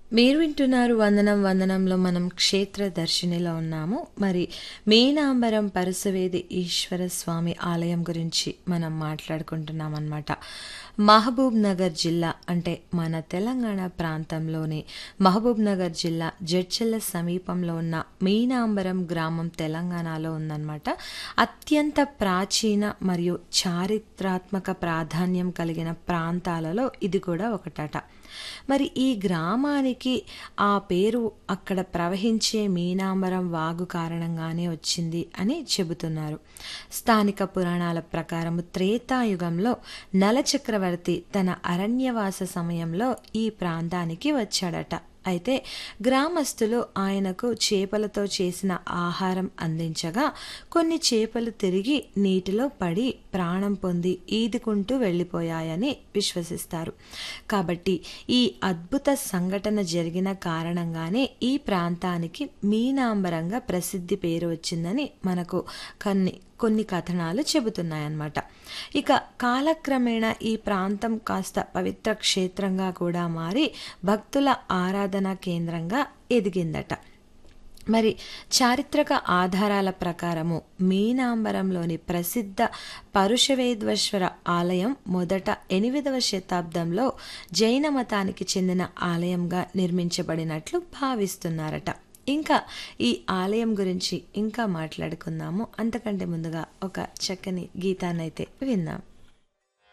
మీరు వింటున్నారు వందనం వందనంలో మనం క్షేత్ర దర్శినిలో ఉన్నాము మరి మీనాంబరం పరశువేది ఈశ్వర స్వామి ఆలయం గురించి మనం మాట్లాడుకుంటున్నాం అన్నమాట మహబూబ్ నగర్ జిల్లా అంటే మన తెలంగాణ ప్రాంతంలోని మహబూబ్ నగర్ జిల్లా జడ్చెల్ల సమీపంలో ఉన్న మీనాంబరం గ్రామం తెలంగాణలో ఉందన్నమాట అత్యంత ప్రాచీన మరియు చారిత్రాత్మక ప్రాధాన్యం కలిగిన ప్రాంతాలలో ఇది కూడా ఒకటట మరి ఈ గ్రామానికి ఆ పేరు అక్కడ ప్రవహించే మీనాంబరం వాగు కారణంగానే వచ్చింది అని చెబుతున్నారు స్థానిక పురాణాల ప్రకారం త్రేతాయుగంలో నలచక్రవర్తి తన అరణ్యవాస సమయంలో ఈ ప్రాంతానికి వచ్చాడట అయితే గ్రామస్తులు ఆయనకు చేపలతో చేసిన ఆహారం అందించగా కొన్ని చేపలు తిరిగి నీటిలో పడి ప్రాణం పొంది ఈదుకుంటూ వెళ్ళిపోయాయని విశ్వసిస్తారు కాబట్టి ఈ అద్భుత సంఘటన జరిగిన కారణంగానే ఈ ప్రాంతానికి మీనాంబరంగా ప్రసిద్ధి పేరు వచ్చిందని మనకు కొన్ని కొన్ని కథనాలు చెబుతున్నాయన్నమాట ఇక కాలక్రమేణా ఈ ప్రాంతం కాస్త పవిత్ర క్షేత్రంగా కూడా మారి భక్తుల ఆరాధనా కేంద్రంగా ఎదిగిందట మరి చారిత్రక ఆధారాల ప్రకారము మీనాంబరంలోని ప్రసిద్ధ పరుషవేద్వేశ్వర ఆలయం మొదట ఎనిమిదవ శతాబ్దంలో జైన మతానికి చెందిన ఆలయంగా నిర్మించబడినట్లు భావిస్తున్నారట ఇంకా ఈ ఆలయం గురించి ఇంకా మాట్లాడుకుందాము అంతకంటే ముందుగా ఒక చక్కని గీతాన్నైతే విందాం